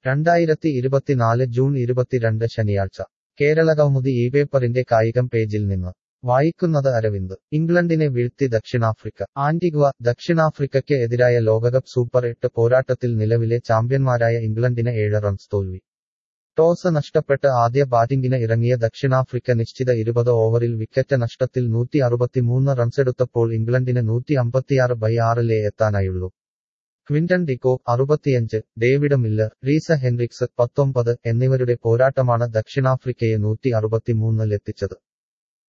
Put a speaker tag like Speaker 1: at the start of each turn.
Speaker 1: രണ്ടായിരത്തി ഇരുപത്തിനാല് ജൂൺ ഇരുപത്തിരണ്ട് ശനിയാഴ്ച കേരള കൗമുദി ഈ പേപ്പറിന്റെ കായികം പേജിൽ നിന്ന് വായിക്കുന്നത് അരവിന്ദ് ഇംഗ്ലണ്ടിനെ വീഴ്ത്തി ദക്ഷിണാഫ്രിക്ക ആന്റിഗ്വ ദക്ഷിണാഫ്രിക്കയ്ക്ക് എതിരായ ലോകകപ്പ് സൂപ്പർ എട്ട് പോരാട്ടത്തിൽ നിലവിലെ ചാമ്പ്യന്മാരായ ഇംഗ്ലണ്ടിന് ഏഴ് റൺസ് തോൽവി ടോസ് നഷ്ടപ്പെട്ട് ആദ്യ ബാറ്റിംഗിന് ഇറങ്ങിയ ദക്ഷിണാഫ്രിക്ക നിശ്ചിത ഇരുപത് ഓവറിൽ വിക്കറ്റ് നഷ്ടത്തിൽ നൂറ്റി അറുപത്തിമൂന്ന് റൺസെടുത്തപ്പോൾ ഇംഗ്ലണ്ടിന് നൂറ്റി അമ്പത്തിയാറ് ബൈ ആറിലേ എത്താനായുള്ളൂ ക്വിന്റൺ ഡിക്കോ അറുപത്തിയഞ്ച് ഡേവിഡ് മില്ലർ റീസ ഹെൻറിക്സ് പത്തൊമ്പത് എന്നിവരുടെ പോരാട്ടമാണ് ദക്ഷിണാഫ്രിക്കയെ നൂറ്റി അറുപത്തിമൂന്നിലെത്തിച്ചത്